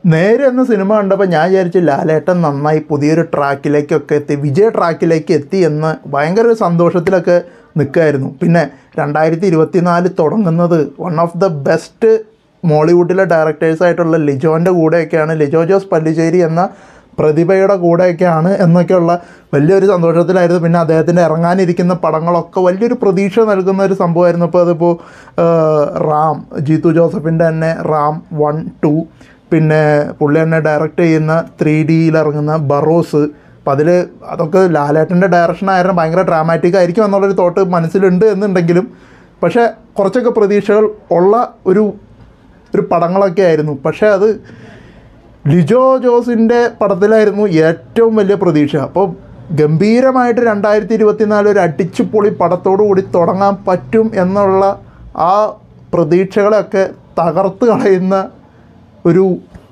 നേരെ എന്ന സിനിമ കണ്ടപ്പോൾ ഞാൻ വിചാരിച്ചു ലാലേട്ടൻ നന്നായി പുതിയൊരു ട്രാക്കിലേക്കൊക്കെ എത്തി വിജയ ട്രാക്കിലേക്ക് എത്തി എന്ന് ഭയങ്കര ഒരു സന്തോഷത്തിലൊക്കെ നിൽക്കുമായിരുന്നു പിന്നെ രണ്ടായിരത്തി ഇരുപത്തിനാല് തുടങ്ങുന്നത് വൺ ഓഫ് ദ ബെസ്റ്റ് മോളിവുഡിലെ ഡയറക്ടേഴ്സായിട്ടുള്ള ലിജോൻ്റെ കൂടെയൊക്കെയാണ് ലിജോ ജോസ് പല്ലിശ്ശേരി എന്ന പ്രതിഭയുടെ കൂടെയൊക്കെയാണ് എന്നൊക്കെയുള്ള വലിയൊരു സന്തോഷത്തിലായിരുന്നു പിന്നെ അദ്ദേഹത്തിൻ്റെ ഇറങ്ങാനിരിക്കുന്ന പടങ്ങളൊക്കെ വലിയൊരു പ്രതീക്ഷ നൽകുന്ന ഒരു സംഭവമായിരുന്നു ഇപ്പോൾ അതിപ്പോൾ റാം ജീത്തു ജോസഫിൻ്റെ തന്നെ റാം വൺ ടു പിന്നെ പുള്ളി തന്നെ ഡയറക്റ്റ് ചെയ്യുന്ന ത്രീ ഡിയിൽ ഇറങ്ങുന്ന ബറോസ് അപ്പം അതിൽ അതൊക്കെ ലാലേട്ടൻ്റെ ഡയറക്ഷൻ ആയിരുന്നു ഭയങ്കര ഡ്രാമാറ്റിക് ആയിരിക്കും എന്നുള്ളൊരു തോട്ട് മനസ്സിലുണ്ട് എന്നുണ്ടെങ്കിലും പക്ഷേ കുറച്ചൊക്കെ പ്രതീക്ഷകൾ ഉള്ള ഒരു ഒരു പടങ്ങളൊക്കെ ആയിരുന്നു പക്ഷേ അത് ലിജോ ജോസിൻ്റെ പടത്തിലായിരുന്നു ഏറ്റവും വലിയ പ്രതീക്ഷ അപ്പോൾ ഗംഭീരമായിട്ട് രണ്ടായിരത്തി ഇരുപത്തിനാല് ഒരു അടിച്ചുപൊളി പടത്തോടു കൂടി തുടങ്ങാൻ പറ്റും എന്നുള്ള ആ പ്രതീക്ഷകളെയൊക്കെ തകർത്ത് കളയുന്ന ഒരു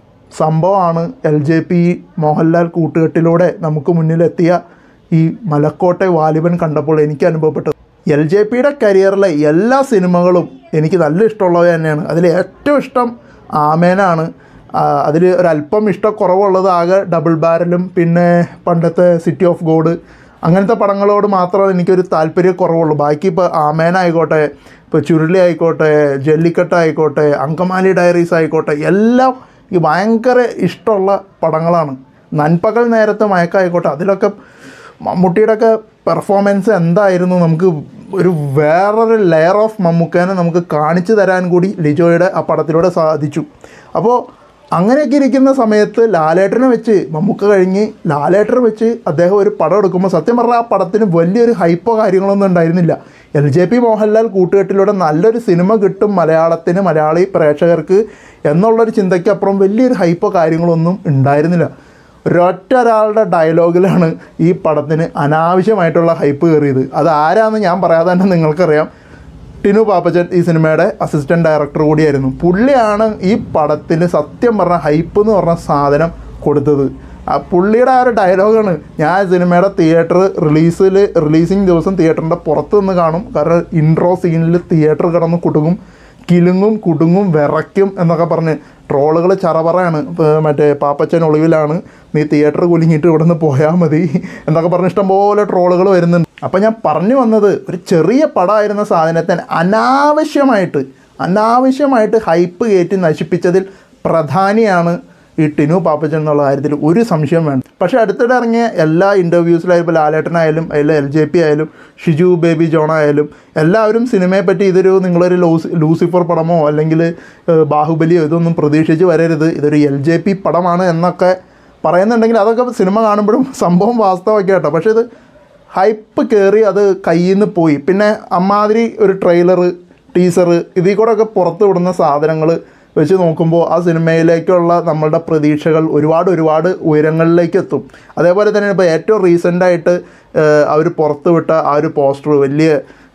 സംഭവമാണ് എൽ ജെ പി മോഹൻലാൽ കൂട്ടുകെട്ടിലൂടെ നമുക്ക് മുന്നിലെത്തിയ ഈ മലക്കോട്ടെ വാലിബൻ കണ്ടപ്പോൾ എനിക്ക് അനുഭവപ്പെട്ടത് എൽ ജെ പിയുടെ കരിയറിലെ എല്ലാ സിനിമകളും എനിക്ക് നല്ല ഇഷ്ടമുള്ളവ തന്നെയാണ് അതിൽ ഏറ്റവും ഇഷ്ടം ആമേനാണ് അതിൽ ഒരല്പം ഇഷ്ടക്കുറവുള്ളത് ആകെ ഡബിൾ ബാരലും പിന്നെ പണ്ടത്തെ സിറ്റി ഓഫ് ഗോഡ് അങ്ങനത്തെ പടങ്ങളോട് മാത്രമേ എനിക്കൊരു താല്പര്യക്കുറവുള്ളൂ ബാക്കി ഇപ്പോൾ ആമേനായിക്കോട്ടെ ഇപ്പോൾ ചുരുളി ആയിക്കോട്ടെ ജല്ലിക്കെട്ട് ആയിക്കോട്ടെ അങ്കമാലി ഡയറീസ് ആയിക്കോട്ടെ എല്ലാം ഈ ഭയങ്കര ഇഷ്ടമുള്ള പടങ്ങളാണ് നൻപകൽ നേരത്തെ മയക്കായിക്കോട്ടെ അതിലൊക്കെ മമ്മൂട്ടിയുടെയൊക്കെ പെർഫോമൻസ് എന്തായിരുന്നു നമുക്ക് ഒരു വേറൊരു ലെയർ ഓഫ് മമ്മൂക്കേനെ നമുക്ക് കാണിച്ചു തരാൻ കൂടി ലിജോയുടെ ആ പടത്തിലൂടെ സാധിച്ചു അപ്പോൾ അങ്ങനെയൊക്കെ ഇരിക്കുന്ന സമയത്ത് ലാലേട്ടനെ വെച്ച് മമ്മൂക്ക കഴിഞ്ഞ് ലാലേട്ടനെ വെച്ച് അദ്ദേഹം ഒരു പടം എടുക്കുമ്പോൾ സത്യം പറഞ്ഞാൽ ആ പടത്തിന് വലിയൊരു ഹൈപ്പോ കാര്യങ്ങളൊന്നും ഉണ്ടായിരുന്നില്ല എൽ ജെ പി മോഹൻലാൽ കൂട്ടുകെട്ടിലൂടെ നല്ലൊരു സിനിമ കിട്ടും മലയാളത്തിന് മലയാളി പ്രേക്ഷകർക്ക് എന്നുള്ളൊരു ചിന്തയ്ക്കപ്പുറം വലിയൊരു ഹൈപ്പോ കാര്യങ്ങളൊന്നും ഉണ്ടായിരുന്നില്ല ഒരൊറ്റ ഒരാളുടെ ഡയലോഗിലാണ് ഈ പടത്തിന് അനാവശ്യമായിട്ടുള്ള ഹൈപ്പ് കയറിയത് അത് ആരാന്ന് ഞാൻ പറയാതെ തന്നെ നിങ്ങൾക്കറിയാം ടിനു പാപ്പച്ചൻ ഈ സിനിമയുടെ അസിസ്റ്റൻറ്റ് ഡയറക്ടർ കൂടിയായിരുന്നു പുള്ളിയാണ് ഈ പടത്തിൽ സത്യം പറഞ്ഞ ഹൈപ്പ് എന്ന് പറഞ്ഞ സാധനം കൊടുത്തത് ആ പുള്ളിയുടെ ആ ഒരു ഡയലോഗാണ് ഞാൻ സിനിമയുടെ തിയേറ്റർ റിലീസിൽ റിലീസിങ് ദിവസം തിയേറ്ററിൻ്റെ പുറത്ത് നിന്ന് കാണും കാരണം ഇൻട്രോ സീനിൽ തിയേറ്റർ കിടന്ന് കുടുങ്ങും കിലുങ്ങും കുടുങ്ങും വിറയ്ക്കും എന്നൊക്കെ പറഞ്ഞ് ട്രോളുകൾ ചറപറയാണ് ഇപ്പോൾ മറ്റേ പാപ്പച്ചൻ ഒളിവിലാണ് നീ തിയേറ്റർ കുലുങ്ങിയിട്ട് ഇവിടെ നിന്ന് പോയാൽ മതി എന്നൊക്കെ പറഞ്ഞ് ഇഷ്ടംപോലെ ട്രോളുകൾ വരുന്നുണ്ട് അപ്പോൾ ഞാൻ പറഞ്ഞു വന്നത് ഒരു ചെറിയ പടമായിരുന്ന സാധനത്തിന് അനാവശ്യമായിട്ട് അനാവശ്യമായിട്ട് ഹൈപ്പ് കയറ്റി നശിപ്പിച്ചതിൽ പ്രധാനിയാണ് ഈ ടിനു പാപ്പച്ചൻ എന്നുള്ള കാര്യത്തിൽ ഒരു സംശയം വേണ്ട പക്ഷേ അടുത്തിടെ ഇറങ്ങിയ എല്ലാ ഇൻ്റർവ്യൂസിലായാലും ഇപ്പോൾ ലാലേട്ടനായാലും അതിൽ എൽ ജെ പി ആയാലും ഷിജു ബേബി ജോൺ ആയാലും എല്ലാവരും സിനിമയെ പറ്റി ഇതൊരു നിങ്ങളൊരു ലൂസ് ലൂസിഫർ പടമോ അല്ലെങ്കിൽ ഏഹ്, ബാഹുബലിയോ ഇതൊന്നും പ്രതീക്ഷിച്ച് വരരുത് ഇതൊരു എൽ ജെ പി പടമാണ് എന്നൊക്കെ പറയുന്നുണ്ടെങ്കിൽ അതൊക്കെ സിനിമ കാണുമ്പോഴും സംഭവം വാസ്തവമൊക്കെ കേട്ടോ പക്ഷേ ഇത് ഹൈപ്പ് കയറി അത് കയ്യിൽ നിന്ന് പോയി പിന്നെ അമ്മാതിരി ഒരു ട്രെയിലർ ടീസർ ഇതിൽ കൂടെ ഒക്കെ പുറത്ത് വിടുന്ന സാധനങ്ങൾ വെച്ച് നോക്കുമ്പോൾ ആ സിനിമയിലേക്കുള്ള നമ്മളുടെ പ്രതീക്ഷകൾ ഒരുപാട് ഒരുപാട് ഉയരങ്ങളിലേക്ക് എത്തും അതേപോലെ തന്നെ ഇപ്പോൾ ഏറ്റവും റീസെൻ്റായിട്ട് അവർ പുറത്ത് വിട്ട ആ ഒരു പോസ്റ്റർ വലിയ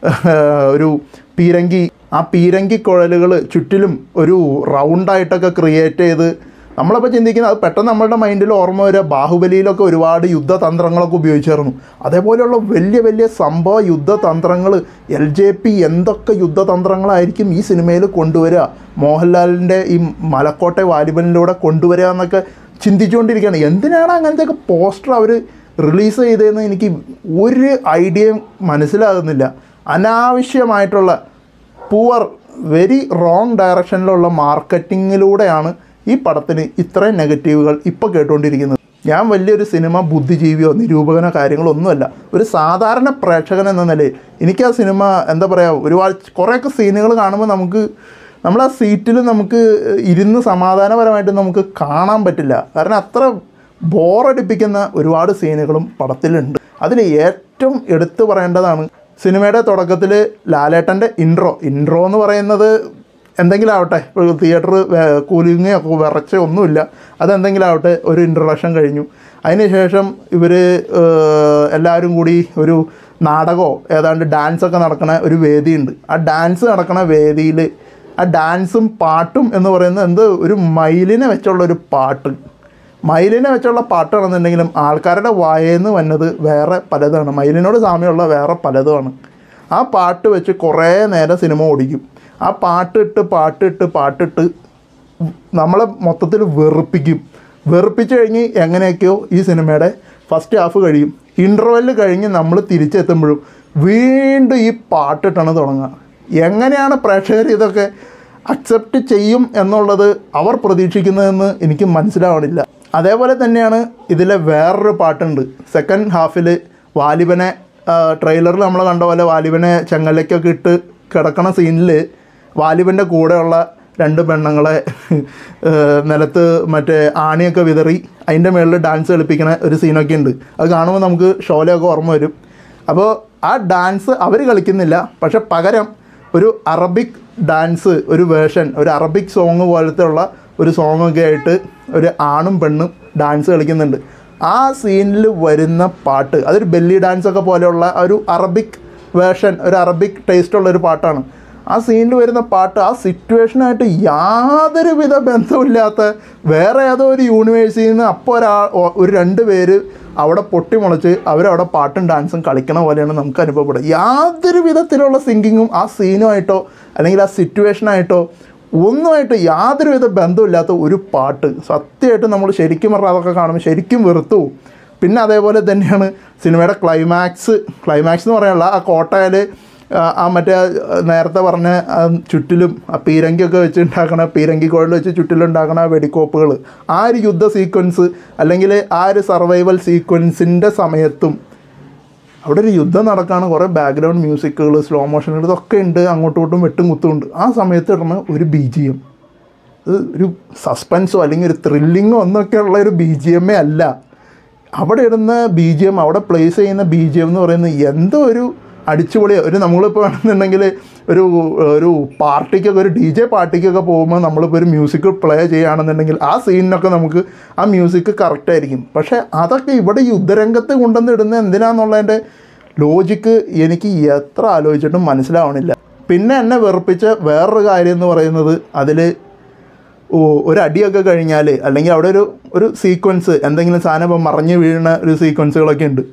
ഒരു പീരങ്കി ആ പീരങ്കി കുഴലുകൾ ചുറ്റിലും ഒരു റൗണ്ടായിട്ടൊക്കെ ക്രിയേറ്റ് ചെയ്ത് നമ്മളപ്പോൾ ചിന്തിക്കുന്നത് അത് പെട്ടെന്ന് നമ്മളുടെ മൈൻഡിൽ ഓർമ്മ വരിക ബാഹുബലിയിലൊക്കെ ഒരുപാട് യുദ്ധതന്ത്രങ്ങളൊക്കെ ഉപയോഗിച്ചായിരുന്നു അതേപോലെയുള്ള വലിയ വലിയ സംഭവ യുദ്ധതന്ത്രങ്ങൾ എൽ ജെ പി എന്തൊക്കെ യുദ്ധതന്ത്രങ്ങളായിരിക്കും ഈ സിനിമയിൽ കൊണ്ടുവരിക മോഹൻലാലിൻ്റെ ഈ മലക്കോട്ടെ വാലിബനിലൂടെ കൊണ്ടുവരിക എന്നൊക്കെ ചിന്തിച്ചുകൊണ്ടിരിക്കുകയാണ് എന്തിനാണ് അങ്ങനത്തെയൊക്കെ പോസ്റ്റർ അവർ റിലീസ് ചെയ്തതെന്ന് എനിക്ക് ഒരു ഐഡിയയും മനസ്സിലാകുന്നില്ല അനാവശ്യമായിട്ടുള്ള പുവർ വെരി റോങ് ഡയറക്ഷനിലുള്ള മാർക്കറ്റിങ്ങിലൂടെയാണ് ഈ പടത്തിന് ഇത്രയും നെഗറ്റീവുകൾ ഇപ്പോൾ കേട്ടുകൊണ്ടിരിക്കുന്നത് ഞാൻ വലിയൊരു സിനിമ ബുദ്ധിജീവിയോ നിരൂപകനോ കാര്യങ്ങളോ ഒന്നുമല്ല ഒരു സാധാരണ പ്രേക്ഷകൻ എന്ന നിലയിൽ എനിക്ക് ആ സിനിമ എന്താ പറയുക ഒരുപാട് കുറേയൊക്കെ സീനുകൾ കാണുമ്പോൾ നമുക്ക് നമ്മൾ ആ സീറ്റിൽ നമുക്ക് ഇരുന്ന് സമാധാനപരമായിട്ട് നമുക്ക് കാണാൻ പറ്റില്ല കാരണം അത്ര ബോറടിപ്പിക്കുന്ന ഒരുപാട് സീനുകളും പടത്തിലുണ്ട് അതിൽ ഏറ്റവും എടുത്തു പറയേണ്ടതാണ് സിനിമയുടെ തുടക്കത്തിൽ ലാലേട്ടൻ്റെ ഇൻട്രോ ഇൻട്രോ എന്ന് പറയുന്നത് എന്തെങ്കിലും ആവട്ടെ ഇപ്പോൾ തിയേറ്റർ കൂലിങ്ങയോ വിറച്ചോ ഒന്നുമില്ല അതെന്തെങ്കിലും ആവട്ടെ ഒരു ഇൻട്രൊഡക്ഷൻ കഴിഞ്ഞു അതിനുശേഷം ഇവർ എല്ലാവരും കൂടി ഒരു നാടകമോ ഏതാണ്ട് ഡാൻസൊക്കെ നടക്കുന്ന ഒരു വേദിയുണ്ട് ആ ഡാൻസ് നടക്കുന്ന വേദിയിൽ ആ ഡാൻസും പാട്ടും എന്ന് പറയുന്നത് എന്ത് ഒരു മയിലിനെ വെച്ചുള്ള ഒരു പാട്ട് മയിലിനെ വെച്ചുള്ള പാട്ടാണെന്നുണ്ടെങ്കിലും ആൾക്കാരുടെ വായേന്ന് വന്നത് വേറെ പലതാണ് മയിലിനോട് സാമ്യമുള്ള വേറെ പലതുമാണ് ആ പാട്ട് വെച്ച് കുറേ നേരം സിനിമ ഓടിക്കും ആ പാട്ടിട്ട് പാട്ടിട്ട് പാട്ടിട്ട് നമ്മളെ മൊത്തത്തിൽ വെറുപ്പിക്കും വെറുപ്പിച്ച് കഴിഞ്ഞ് എങ്ങനെയൊക്കെയോ ഈ സിനിമയുടെ ഫസ്റ്റ് ഹാഫ് കഴിയും ഇൻ്റർവെല്ല് കഴിഞ്ഞ് നമ്മൾ തിരിച്ചെത്തുമ്പോഴും വീണ്ടും ഈ പാട്ടിട്ടാണ് തുടങ്ങുക എങ്ങനെയാണ് പ്രേക്ഷകർ ഇതൊക്കെ അക്സെപ്റ്റ് ചെയ്യും എന്നുള്ളത് അവർ പ്രതീക്ഷിക്കുന്നതെന്ന് എനിക്ക് മനസ്സിലാവണില്ല അതേപോലെ തന്നെയാണ് ഇതിലെ വേറൊരു പാട്ടുണ്ട് സെക്കൻഡ് ഹാഫിൽ വാലിബനെ ട്രെയിലറിൽ നമ്മൾ കണ്ട പോലെ വാലിബനെ ചെങ്ങലയ്ക്കൊക്കെ ഇട്ട് കിടക്കണ സീനിൽ വാലിബൻ്റെ കൂടെയുള്ള രണ്ട് പെണ്ണുങ്ങളെ ഏഹ്, നിലത്ത് മറ്റേ ആണിയൊക്കെ വിതറി അതിൻ്റെ മുകളിൽ ഡാൻസ് കളിപ്പിക്കുന്ന ഒരു സീനൊക്കെ ഉണ്ട് അത് കാണുമ്പോൾ നമുക്ക് ഷോലയൊക്കെ ഓർമ്മ വരും അപ്പോൾ ആ ഡാൻസ് അവർ കളിക്കുന്നില്ല പക്ഷെ പകരം ഒരു അറബിക് ഡാൻസ് ഒരു വേർഷൻ ഒരു അറബിക് സോങ് പോലത്തെ ഉള്ള ഒരു സോങ്ങൊക്കെ ആയിട്ട് ഒരു ആണും പെണ്ണും ഡാൻസ് കളിക്കുന്നുണ്ട് ആ സീനിൽ വരുന്ന പാട്ട് അതൊരു ബെല്ലി ഡാൻസ് ഒക്കെ പോലെയുള്ള ഒരു അറബിക് വേർഷൻ ഒരു അറബിക് ടേസ്റ്റ് ഒരു പാട്ടാണ് ആ സീനിൽ വരുന്ന പാട്ട് ആ സിറ്റുവേഷനായിട്ട് യാതൊരുവിധ ബന്ധമില്ലാത്ത വേറെ ഏതോ ഒരു യൂണിവേഴ്സിറ്റിയിൽ നിന്ന് അപ്പോൾ ഒരാ ഒ- ഒരു രണ്ട് പേര് അവിടെ പൊട്ടിമുളച്ച് അവരവിടെ പാട്ടും ഡാൻസും കളിക്കണ പോലെയാണ് നമുക്ക് അനുഭവപ്പെടുക യാതൊരു വിധത്തിലുള്ള സിംഗിങ്ങും ആ സീനുമായിട്ടോ അല്ലെങ്കിൽ ആ സിറ്റുവേഷനായിട്ടോ ഒന്നുമായിട്ട് യാതൊരുവിധ ബന്ധമില്ലാത്ത ഒരു പാട്ട് സത്യമായിട്ട് നമ്മൾ ശരിക്കും പറഞ്ഞാൽ അതൊക്കെ കാണുമ്പോൾ ശരിക്കും വെറുത്തു പോകും. പിന്നെ അതേപോലെ തന്നെയാണ് സിനിമയുടെ ക്ലൈമാക്സ് ക്ലൈമാക്സ് എന്ന് പറയാനുള്ള ആ കോട്ടയിൽ ആ മറ്റേ ആ നേരത്തെ പറഞ്ഞ ആ ചുറ്റിലും ആ പീരങ്കിയൊക്കെ വെച്ച് ഉണ്ടാക്കണ പീരങ്കി കോഴിൽ വെച്ച് ചുറ്റിലുണ്ടാക്കണ ആ വെടിക്കോപ്പുകൾ ആ ഒരു യുദ്ധ സീക്വൻസ് അല്ലെങ്കിൽ ആ ഒരു സർവൈവൽ സീക്വൻസിൻ്റെ സമയത്തും അവിടെ ഒരു യുദ്ധം നടക്കുകയാണ് കുറേ ബാക്ക്ഗ്രൗണ്ട് മ്യൂസിക്കുകൾ സ്ലോ മോഷനുകൾ ഇതൊക്കെ ഉണ്ട് അങ്ങോട്ടും ഇങ്ങോട്ടും വെട്ടും കുത്തും ഉണ്ട് ആ സമയത്ത് ഇടുന്ന ഒരു ബി ജി എം ഇത് ഒരു സസ്പെൻസോ അല്ലെങ്കിൽ ഒരു ത്രില്ലിങ്ങോ ഒന്നൊക്കെ ഉള്ള ഒരു ബി ജി എമ്മേ അല്ല അവിടെ ഇടുന്ന ബി ജി എം അവിടെ പ്ലേസ് ചെയ്യുന്ന ബി ജി എം എന്ന് പറയുന്നത് എന്തോ ഒരു അടിച്ചുപൊളിയോ ഒരു നമ്മളിപ്പോൾ വേണമെന്നുണ്ടെങ്കിൽ ഒരു ഒരു പാർട്ടിക്കൊക്കെ ഒരു ഡി ജെ പാർട്ടിക്കൊക്കെ പോകുമ്പോൾ നമ്മളിപ്പോൾ ഒരു മ്യൂസിക് പ്ലേ ചെയ്യുകയാണെന്നുണ്ടെങ്കിൽ ആ സീനിനൊക്കെ നമുക്ക് ആ മ്യൂസിക് കറക്റ്റ് ആയിരിക്കും പക്ഷേ അതൊക്കെ ഇവിടെ യുദ്ധരംഗത്ത് കൊണ്ടുവന്ന് ഇടുന്നത് എന്തിനാന്നുള്ളതിൻ്റെ ലോജിക്ക് എനിക്ക് എത്ര ആലോചിച്ചിട്ടും മനസ്സിലാവണില്ല പിന്നെ എന്നെ വെറുപ്പിച്ച വേറൊരു കാര്യം എന്ന് പറയുന്നത് അതിൽ ഓ ഒരു അടിയൊക്കെ കഴിഞ്ഞാൽ അല്ലെങ്കിൽ അവിടെ ഒരു ഒരു സീക്വൻസ് എന്തെങ്കിലും സാധനം ഇപ്പം മറിഞ്ഞ് വീഴുന്ന ഒരു സീക്വൻസുകളൊക്കെ ഉണ്ട്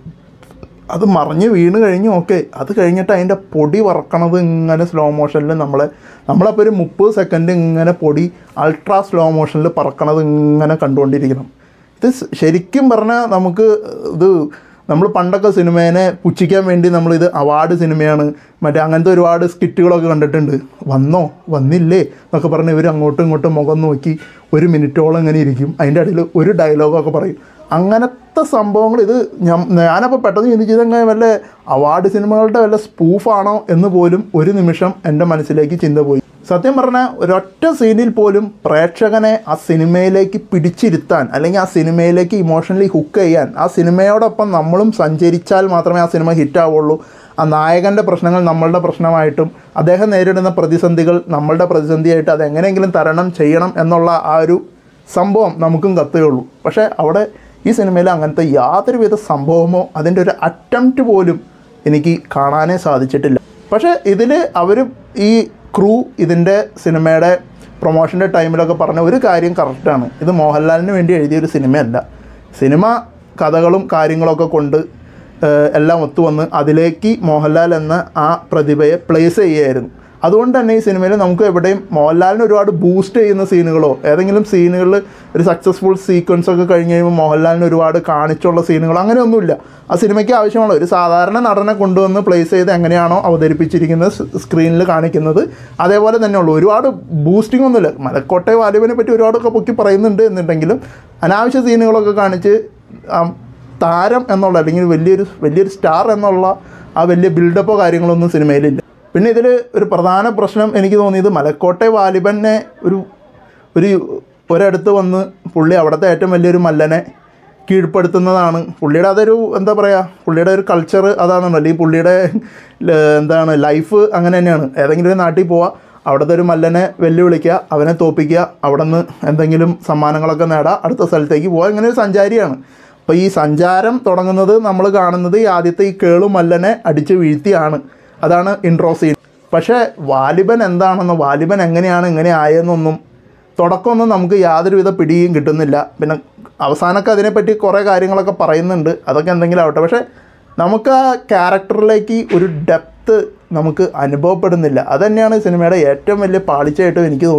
അത് മറിഞ്ഞ് വീണ് കഴിഞ്ഞു ഓക്കെ അത് കഴിഞ്ഞിട്ട് അതിൻ്റെ പൊടി വറക്കണത് ഇങ്ങനെ സ്ലോ മോഷനിൽ നമ്മളെ നമ്മളപ്പോൾ ഒരു മുപ്പത് സെക്കൻഡ് ഇങ്ങനെ പൊടി അൾട്രാ സ്ലോ മോഷനിൽ പറക്കണത് ഇങ്ങനെ കണ്ടുകൊണ്ടിരിക്കണം ഇത് സ് ശരിക്കും പറഞ്ഞാൽ നമുക്ക് ഇത് നമ്മൾ പണ്ടൊക്കെ സിനിമേനെ പുച്ഛിക്കാൻ വേണ്ടി നമ്മളിത് അവാർഡ് സിനിമയാണ് മറ്റേ അങ്ങനത്തെ ഒരുപാട് സ്കിറ്റുകളൊക്കെ കണ്ടിട്ടുണ്ട് വന്നോ വന്നില്ലേ എന്നൊക്കെ പറഞ്ഞ് ഇവർ അങ്ങോട്ടും ഇങ്ങോട്ടും മുഖം നോക്കി ഒരു മിനിറ്റോളം ഇങ്ങനെ ഇരിക്കും അതിൻ്റെ ഇടയിൽ ഒരു ഡയലോഗൊക്കെ പറയും അങ്ങനത്തെ സംഭവങ്ങൾ ഇത് ഞാൻ- ഞാനപ്പോൾ പെട്ടെന്ന് ചിന്തിച്ചത് അങ്ങനെ വല്ല അവാർഡ് സിനിമകളുടെ വല്ല സ്പൂഫാണോ എന്ന് പോലും ഒരു നിമിഷം എൻ്റെ മനസ്സിലേക്ക് ചിന്ത പോയി സത്യം പറഞ്ഞാൽ ഒരൊറ്റ സീനിൽ പോലും പ്രേക്ഷകനെ ആ സിനിമയിലേക്ക് പിടിച്ചിരുത്താൻ അല്ലെങ്കിൽ ആ സിനിമയിലേക്ക് ഇമോഷണലി ഹുക്ക് ചെയ്യാൻ ആ സിനിമയോടൊപ്പം നമ്മളും സഞ്ചരിച്ചാൽ മാത്രമേ ആ സിനിമ ഹിറ്റാവുള്ളൂ ആ നായകൻ്റെ പ്രശ്നങ്ങൾ നമ്മളുടെ പ്രശ്നമായിട്ടും അദ്ദേഹം നേരിടുന്ന പ്രതിസന്ധികൾ നമ്മളുടെ പ്രതിസന്ധിയായിട്ട് അതെങ്ങനെയെങ്കിലും തരണം ചെയ്യണം എന്നുള്ള ആ ഒരു സംഭവം നമുക്കും കത്തുകയുള്ളൂ പക്ഷേ അവിടെ ഈ സിനിമയിൽ അങ്ങനത്തെ യാതൊരുവിധ സംഭവമോ അതിൻ്റെ ഒരു അറ്റംപ്റ്റ് പോലും എനിക്ക് കാണാനേ സാധിച്ചിട്ടില്ല പക്ഷേ ഇതിൽ അവർ ഈ ക്രൂ ഇതിൻ്റെ സിനിമയുടെ പ്രൊമോഷൻ്റെ ടൈമിലൊക്കെ പറഞ്ഞ ഒരു കാര്യം കറക്റ്റാണ് ഇത് മോഹൻലാലിന് വേണ്ടി എഴുതിയൊരു സിനിമയല്ല സിനിമ കഥകളും കാര്യങ്ങളൊക്കെ കൊണ്ട് ഏഹ്, എല്ലാം ഒത്തുവന്ന് അതിലേക്ക് മോഹൻലാൽ എന്ന ആ പ്രതിഭയെ പ്ലേസ് ചെയ്യുകയായിരുന്നു അതുകൊണ്ട് തന്നെ ഈ സിനിമയിൽ നമുക്ക് എവിടെയും മോഹൻലാലിന് ഒരുപാട് ബൂസ്റ്റ് ചെയ്യുന്ന സീനുകളോ ഏതെങ്കിലും സീനുകളിൽ ഒരു സക്സസ്ഫുൾ സീക്വൻസ് ഒക്കെ കഴിഞ്ഞ് കഴിയുമ്പോൾ മോഹൻലാലിന് ഒരുപാട് കാണിച്ചുള്ള സീനുകളോ അങ്ങനെയൊന്നുമില്ല ആ സിനിമയ്ക്ക് ആവശ്യമുള്ള ഒരു സാധാരണ നടനെ കൊണ്ടുവന്ന് പ്ലേസ് ചെയ്ത് എങ്ങനെയാണോ അവതരിപ്പിച്ചിരിക്കുന്നത് സ്ക്രീനിൽ കാണിക്കുന്നത് അതേപോലെ തന്നെ ഉള്ളൂ ഒരുപാട് ബൂസ്റ്റിംഗ് ഒന്നുമില്ല മലക്കോട്ടെ വാലുവിനെ പറ്റി ഒരുപാടൊക്കെ പൊക്കി പറയുന്നുണ്ട് എന്നുണ്ടെങ്കിലും അനാവശ്യ സീനുകളൊക്കെ കാണിച്ച് ആ താരം എന്നുള്ള അല്ലെങ്കിൽ വലിയൊരു വലിയൊരു സ്റ്റാർ എന്നുള്ള ആ വലിയ ബിൽഡപ്പോ കാര്യങ്ങളൊന്നും സിനിമയിലില്ല പിന്നെ ഇതിൽ ഒരു പ്രധാന പ്രശ്നം എനിക്ക് തോന്നിയത് മലക്കോട്ടെ വാലിബനെ ഒരു ഒരു ഒരിടത്ത് വന്ന് പുള്ളി അവിടുത്തെ ഏറ്റവും വലിയൊരു മല്ലനെ കീഴ്പ്പെടുത്തുന്നതാണ് പുള്ളിയുടെ അതൊരു എന്താ പറയുക പുള്ളിയുടെ ഒരു കൾച്ചർ അതാണെന്നല്ലോ അല്ലെങ്കിൽ പുള്ളിയുടെ ല- എന്താണ് ലൈഫ് അങ്ങനെ തന്നെയാണ് ഏതെങ്കിലും ഒരു നാട്ടിൽ പോവുക അവിടുത്തെ ഒരു മല്ലനെ വെല്ലുവിളിക്കുക അവനെ തോപ്പിക്കുക അവിടെ നിന്ന് എന്തെങ്കിലും സമ്മാനങ്ങളൊക്കെ നേടുക അടുത്ത സ്ഥലത്തേക്ക് പോവുക ഇങ്ങനെ ഒരു സഞ്ചാരിയാണ് അപ്പോൾ ഈ സഞ്ചാരം തുടങ്ങുന്നത് നമ്മൾ കാണുന്നത് ഈ ആദ്യത്തെ ഈ കേളു മല്ലനെ അടിച്ച് വീഴ്ത്തിയാണ് അതാണ് ഇൻട്രോ സീൻ പക്ഷേ വാലിബൻ എന്താണെന്നോ വാലിബൻ എങ്ങനെയാണ് ഇങ്ങനെ ആയെന്നൊന്നും തുടക്കമൊന്നും നമുക്ക് യാതൊരുവിധ പിടിയും കിട്ടുന്നില്ല പിന്നെ അവസാനമൊക്കെ അതിനെപ്പറ്റി കുറേ കാര്യങ്ങളൊക്കെ പറയുന്നുണ്ട് അതൊക്കെ എന്തെങ്കിലും ആവട്ടെ പക്ഷേ നമുക്ക് ആ ക്യാരക്ടറിലേക്ക് ഒരു ഡെപ്ത്ത് നമുക്ക് അനുഭവപ്പെടുന്നില്ല അതുതന്നെയാണ് സിനിമയുടെ ഏറ്റവും വലിയ പാളിച്ചയായിട്ടും എനിക്ക് തോന്നിയത്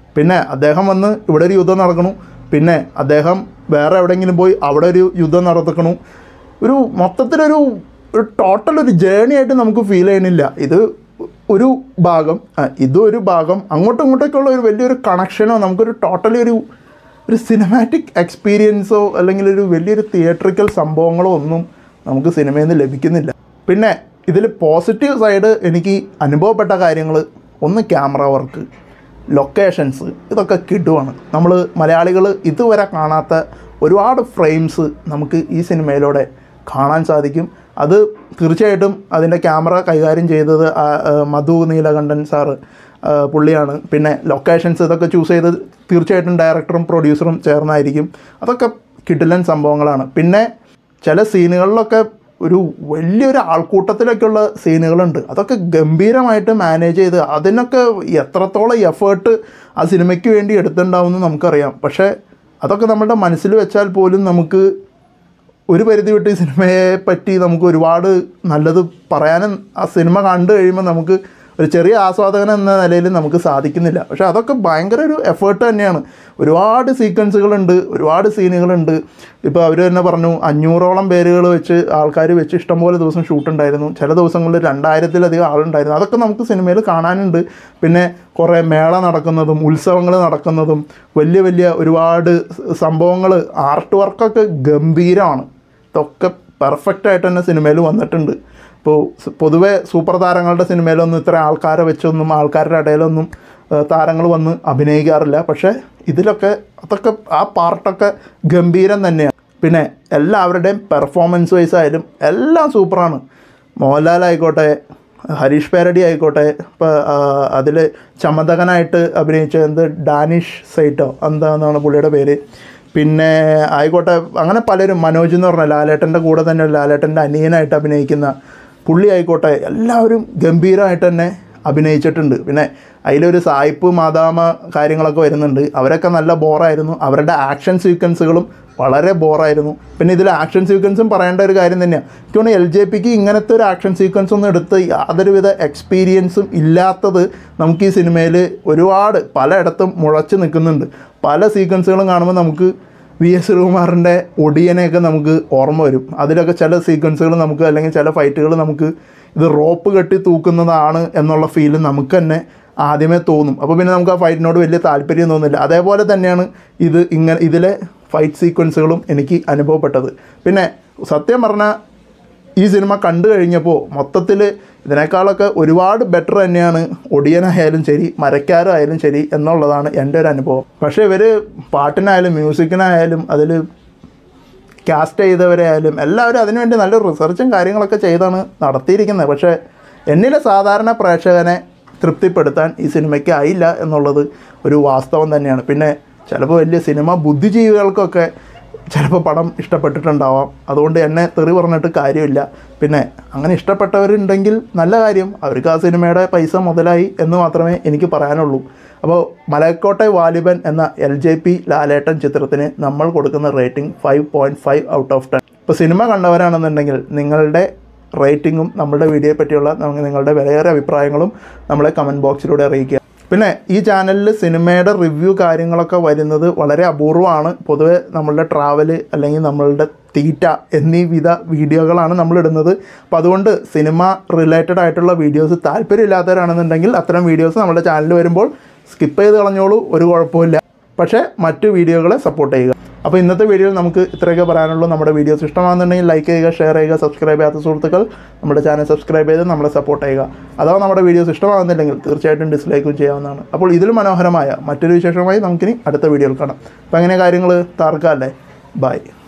പിന്നെ അദ്ദേഹം വന്ന് ഇവിടെ ഒരു യുദ്ധം നടക്കണു പിന്നെ അദ്ദേഹം വേറെ എവിടെയെങ്കിലും പോയി അവിടെ ഒരു യുദ്ധം നടത്തണു ഒരു മൊത്തത്തിലൊരു ഒരു ടോട്ടൽ ഒരു ജേണി ആയിട്ട് നമുക്ക് ഫീൽ ചെയ്യണില്ല ഇത് ഒരു ഭാഗം ആ, ഇതും ഒരു ഭാഗം അങ്ങോട്ടും ഇങ്ങോട്ടൊക്കെയുള്ള ഒരു വലിയൊരു കണക്ഷനോ നമുക്കൊരു ടോട്ടലി ഒരു ഒരു സിനിമാറ്റിക് എക്സ്പീരിയൻസോ അല്ലെങ്കിൽ ഒരു വലിയൊരു തിയേറ്ററിക്കൽ സംഭവങ്ങളോ ഒന്നും നമുക്ക് സിനിമയിൽ നിന്ന് ലഭിക്കുന്നില്ല പിന്നെ ഇതിൽ പോസിറ്റീവ് സൈഡ് എനിക്ക് അനുഭവപ്പെട്ട കാര്യങ്ങൾ ഒന്ന് ക്യാമറ വർക്ക് ലൊക്കേഷൻസ് ഇതൊക്കെ കിട്ടുവാണ് നമ്മൾ മലയാളികൾ ഇതുവരെ കാണാത്ത ഒരുപാട് ഫ്രെയിംസ് നമുക്ക് ഈ സിനിമയിലൂടെ കാണാൻ സാധിക്കും അത് തീർച്ചയായിട്ടും അതിൻ്റെ ക്യാമറ കൈകാര്യം ചെയ്തത് ആ, ആ, മധു നീലകണ്ഠൻ സാറ് ആ, പുള്ളിയാണ് പിന്നെ ലൊക്കേഷൻസ് ഇതൊക്കെ ചൂസ് ചെയ്ത് തീർച്ചയായിട്ടും ഡയറക്ടറും പ്രൊഡ്യൂസറും ചേർന്നായിരിക്കും അതൊക്കെ കിടിലൻ സംഭവങ്ങളാണ് പിന്നെ ചില സീനുകളിലൊക്കെ ഒരു വലിയൊരു ആൾക്കൂട്ടത്തിലൊക്കെയുള്ള സീനുകളുണ്ട് അതൊക്കെ ഗംഭീരമായിട്ട് മാനേജ് ചെയ്ത് അതിനൊക്കെ എത്രത്തോളം എഫേർട്ട് ആ സിനിമയ്ക്ക് വേണ്ടി എടുത്തിട്ടുണ്ടാവുമെന്ന് നമുക്കറിയാം പക്ഷേ അതൊക്കെ നമ്മുടെ മനസ്സിൽ വെച്ചാൽ പോലും നമുക്ക് ഒരു പരിധി വിട്ട് ഈ സിനിമയെ പറ്റി നമുക്ക് ഒരുപാട് നല്ലത് പറയാനും ആ സിനിമ കണ്ടു കഴിയുമ്പോൾ നമുക്ക് ഒരു ചെറിയ ആസ്വാദകൻ എന്ന നിലയിൽ നമുക്ക് സാധിക്കുന്നില്ല പക്ഷേ അതൊക്കെ ഭയങ്കര ഒരു എഫേർട്ട് തന്നെയാണ് ഒരുപാട് സീക്വൻസുകളുണ്ട് ഒരുപാട് സീനുകളുണ്ട് ഇപ്പോൾ അവർ തന്നെ പറഞ്ഞു അഞ്ഞൂറോളം പേരുകൾ വെച്ച് ആൾക്കാർ വെച്ച് ഇഷ്ടംപോലെ ദിവസം ഷൂട്ട് ഉണ്ടായിരുന്നു ചില ദിവസങ്ങളിൽ രണ്ടായിരത്തിലധികം ആളുണ്ടായിരുന്നു അതൊക്കെ നമുക്ക് സിനിമയിൽ കാണാനുണ്ട് പിന്നെ കുറേ മേള നടക്കുന്നതും ഉത്സവങ്ങൾ നടക്കുന്നതും വലിയ വലിയ ഒരുപാട് സംഭവങ്ങൾ ആർട്ട് വർക്കൊക്കെ ഗംഭീരമാണ് ഇതൊക്കെ പെർഫെക്റ്റ് ആയിട്ട് തന്നെ സിനിമയിൽ വന്നിട്ടുണ്ട് ഇപ്പോൾ സ് പൊതുവെ സൂപ്പർ താരങ്ങളുടെ സിനിമയിലൊന്നും ഇത്ര ആൾക്കാരെ വെച്ചൊന്നും ആൾക്കാരുടെ ഇടയിലൊന്നും താരങ്ങൾ വന്ന് അഭിനയിക്കാറില്ല പക്ഷേ ഇതിലൊക്കെ അതൊക്കെ ആ പാർട്ടൊക്കെ ഗംഭീരം തന്നെയാണ് പിന്നെ എല്ലാവരുടെയും പെർഫോമൻസ് വൈസ് ആയാലും എല്ലാം സൂപ്പറാണ് മോഹൻലാൽ ആയിക്കോട്ടെ ഹരീഷ് പേരടി ആയിക്കോട്ടെ ഇപ്പോൾ അതിൽ ചമതകനായിട്ട് അഭിനയിച്ച എന്ത് ഡാനിഷ് സൈറ്റോ എന്താണെന്നാണ് പുള്ളിയുടെ പേര് പിന്നെ ആയിക്കോട്ടെ അങ്ങനെ പലരും മനോജ് എന്ന് പറഞ്ഞ ലാലേട്ടൻ്റെ കൂടെ തന്നെ ലാലേട്ടൻ്റെ അനിയനായിട്ട് അഭിനയിക്കുന്ന പുള്ളി ആയിക്കോട്ടെ എല്ലാവരും ഗംഭീരമായിട്ട് തന്നെ അഭിനയിച്ചിട്ടുണ്ട് പിന്നെ അതിലൊരു സായിപ്പ് മാതാമ കാര്യങ്ങളൊക്കെ വരുന്നുണ്ട് അവരൊക്കെ നല്ല ബോറായിരുന്നു അവരുടെ ആക്ഷൻ സീക്വൻസുകളും വളരെ ബോറായിരുന്നു പിന്നെ ഇതിൽ ആക്ഷൻ സീക്വൻസും പറയേണ്ട ഒരു കാര്യം തന്നെയാണ് എനിക്ക് തോന്നുന്നു എൽ ജെ പിക്ക് ഇങ്ങനത്തെ ഒരു ആക്ഷൻ സീക്വൻസ് ഒന്നും എടുത്ത് യാതൊരുവിധ എക്സ്പീരിയൻസും ഇല്ലാത്തത് നമുക്ക് ഈ സിനിമയിൽ ഒരുപാട് പലയിടത്തും മുളച്ച് നിൽക്കുന്നുണ്ട് പല സീക്വൻസുകളും കാണുമ്പോൾ നമുക്ക് വി എസ് ശ്രീകുമാറിൻ്റെ ഒടിയനെയൊക്കെ നമുക്ക് ഓർമ്മ വരും അതിലൊക്കെ ചില സീക്വൻസുകൾ നമുക്ക് അല്ലെങ്കിൽ ചില ഫൈറ്റുകൾ നമുക്ക് ഇത് റോപ്പ് കെട്ടി തൂക്കുന്നതാണ് എന്നുള്ള ഫീല് നമുക്ക് തന്നെ ആദ്യമേ തോന്നും അപ്പോൾ പിന്നെ നമുക്ക് ആ ഫൈറ്റിനോട് വലിയ താല്പര്യം തോന്നില്ല അതേപോലെ തന്നെയാണ് ഇത് ഇങ്ങനെ ഇതിലെ ഫൈറ്റ് സീക്വൻസുകളും എനിക്ക് അനുഭവപ്പെട്ടത് പിന്നെ സത്യം പറഞ്ഞാൽ ഈ സിനിമ കണ്ടു കഴിഞ്ഞപ്പോൾ മൊത്തത്തിൽ ഇതിനേക്കാളൊക്കെ ഒരുപാട് ബെറ്റർ തന്നെയാണ് ഒടിയനായാലും ശരി മരക്കാരായാലും ശരി എന്നുള്ളതാണ് എൻ്റെ ഒരു അനുഭവം പക്ഷേ ഇവർ പാട്ടിനായാലും മ്യൂസിക്കിനായാലും അതിൽ കാസ്റ്റ് ചെയ്തവരായാലും എല്ലാവരും അതിനുവേണ്ടി നല്ല റിസർച്ചും കാര്യങ്ങളൊക്കെ ചെയ്താണ് നടത്തിയിരിക്കുന്നത് പക്ഷേ എന്നിലെ സാധാരണ പ്രേക്ഷകനെ തൃപ്തിപ്പെടുത്താൻ ഈ സിനിമയ്ക്ക് ആയില്ല എന്നുള്ളത് ഒരു വാസ്തവം തന്നെയാണ് പിന്നെ ചിലപ്പോൾ വലിയ സിനിമ ബുദ്ധിജീവികൾക്കൊക്കെ ചിലപ്പോൾ പടം ഇഷ്ടപ്പെട്ടിട്ടുണ്ടാവാം അതുകൊണ്ട് എന്നെ തെറി പറഞ്ഞിട്ട് കാര്യമില്ല പിന്നെ അങ്ങനെ ഇഷ്ടപ്പെട്ടവരുണ്ടെങ്കിൽ നല്ല കാര്യം അവർക്ക് ആ സിനിമയുടെ പൈസ മുതലായി എന്ന് മാത്രമേ എനിക്ക് പറയാനുള്ളൂ അപ്പോൾ മലക്കോട്ടെ വാലിബൻ എന്ന എൽ ജെ പി ലാലേട്ടൻ ചിത്രത്തിന് നമ്മൾ കൊടുക്കുന്ന rating five point five out of ten ഇപ്പോൾ സിനിമ കണ്ടവരാണെന്നുണ്ടെങ്കിൽ നിങ്ങളുടെ റേറ്റിങ്ങും നമ്മുടെ വീഡിയോയെ പറ്റിയുള്ള നമുക്ക് നിങ്ങളുടെ വിലയേറിയ അഭിപ്രായങ്ങളും നമ്മളെ കമൻറ്റ് ബോക്സിലൂടെ അറിയിക്കുക പിന്നെ ഈ ചാനലിൽ സിനിമയുടെ റിവ്യൂ കാര്യങ്ങളൊക്കെ വരുന്നത് വളരെ അപൂർവമാണ് പൊതുവെ നമ്മളുടെ ട്രാവൽ അല്ലെങ്കിൽ നമ്മളുടെ തീറ്റ എന്നീ വിധ വീഡിയോകളാണ് നമ്മൾ ഇടുന്നത് അപ്പോൾ അതുകൊണ്ട് സിനിമ റിലേറ്റഡ് ആയിട്ടുള്ള വീഡിയോസ് താല്പര്യമില്ലാത്തവരാണെന്നുണ്ടെങ്കിൽ അത്തരം വീഡിയോസ് നമ്മുടെ ചാനലിൽ വരുമ്പോൾ സ്കിപ്പ് ചെയ്ത് കളഞ്ഞോളൂ ഒരു കുഴപ്പമില്ല പക്ഷേ മറ്റു വീഡിയോകളെ സപ്പോർട്ട് ചെയ്യുക അപ്പോൾ ഇന്നത്തെ വീഡിയോയിൽ നമുക്ക് ഇത്രയൊക്കെ പറയാനുള്ളൂ നമ്മുടെ വീഡിയോസ് ഇഷ്ടമാണെന്നുണ്ടെങ്കിൽ ലൈക്ക് ചെയ്യുക ഷെയർ ചെയ്യുക സബ്സ്ക്രൈബ് ചെയ്യാത്ത സുഹൃത്തുക്കൾ നമ്മുടെ ചാനൽ സബ്സ്ക്രൈബ് ചെയ്ത് നമ്മളെ സപ്പോർട്ട് ചെയ്യുക അഥവാ നമ്മുടെ വീഡിയോസ് ഇഷ്ടമാകുന്നില്ലെങ്കിൽ തീർച്ചയായിട്ടും ഡിസ്ലൈക്കും ചെയ്യാവുന്നതാണ് അപ്പോൾ ഇതിൽ മനോഹരമായ മറ്റൊരു വിശേഷമായി നമുക്കിനി അടുത്ത വീഡിയോയിൽ കാണാം അപ്പോൾ അങ്ങനെ കാര്യങ്ങൾ താർക്കല്ലേ ബൈ